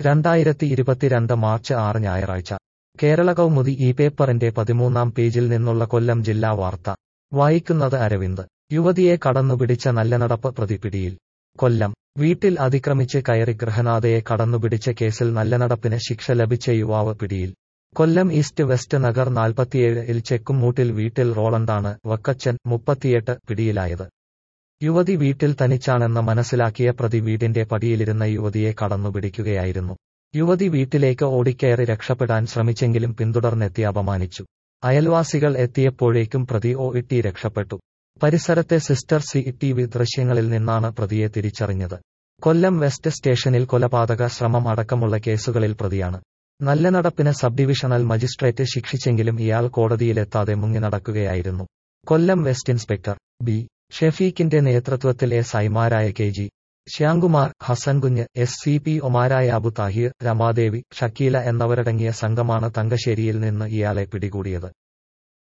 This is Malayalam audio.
രണ്ടായിരത്തി ഇരുപത്തിരണ്ട് മാർച്ച് ആറ് ഞായറാഴ്ച കേരള കൗമുദി ഈ പേപ്പറിന്റെ പതിമൂന്നാം പേജിൽ നിന്നുള്ള കൊല്ലം ജില്ലാ വാർത്ത വായിക്കുന്നത് അരവിന്ദ് യുവതിയെ കടന്നുപിടിച്ച നല്ലനടപ്പ് പ്രതി പിടിയിൽ കൊല്ലം വീട്ടിൽ അതിക്രമിച്ച് കയറി ഗൃഹനാഥയെ കടന്നുപിടിച്ച കേസിൽ നല്ലനടപ്പിന് ശിക്ഷ ലഭിച്ച യുവാവ് പിടിയിൽ കൊല്ലം ഈസ്റ്റ് വെസ്റ്റ് നഗർ നാൽപ്പത്തിയേഴ് ഇൽ ചെക്കുംമൂട്ടിൽ വീട്ടിൽ റോളണ്ടാണ് വക്കച്ചൻ മുപ്പത്തിയെട്ട് പിടിയിലായത് യുവതി വീട്ടിൽ തനിച്ചാണെന്ന് മനസ്സിലാക്കിയ പ്രതി വീടിന്റെ പടിയിലിരുന്ന യുവതിയെ കടന്നുപിടിക്കുകയായിരുന്നു യുവതി വീട്ടിലേക്ക് ഓടിക്കയറി രക്ഷപ്പെടാൻ ശ്രമിച്ചെങ്കിലും പിന്തുടർന്നെത്തി അപമാനിച്ചു അയൽവാസികൾ എത്തിയപ്പോഴേക്കും പ്രതി ഓ ഇട്ടി രക്ഷപ്പെട്ടു പരിസരത്തെ സിസ്റ്റർ സി ടി വി ദൃശ്യങ്ങളിൽ നിന്നാണ് പ്രതിയെ തിരിച്ചറിഞ്ഞത് കൊല്ലം വെസ്റ്റ് സ്റ്റേഷനിൽ കൊലപാതക ശ്രമം അടക്കമുള്ള കേസുകളിൽ പ്രതിയാണ് നല്ല നടപ്പിന് സബ് ഡിവിഷണൽ മജിസ്ട്രേറ്റ് ശിക്ഷിച്ചെങ്കിലും ഇയാൾ കോടതിയിലെത്താതെ മുങ്ങി നടക്കുകയായിരുന്നു കൊല്ലം വെസ്റ്റ് ഇൻസ്പെക്ടർ ബി ഷെഫീഖിന്റെ നേതൃത്വത്തിൽ എസ് ഐമാരായ K G Shyamkumar Hasankunju S C P ഒമാരായ അബു താഹിർ രമാദേവി ഷക്കീല എന്നിവരടങ്ങിയ സംഘമാണ് തങ്കശ്ശേരിയിൽ നിന്ന് ഇയാളെ പിടികൂടിയത്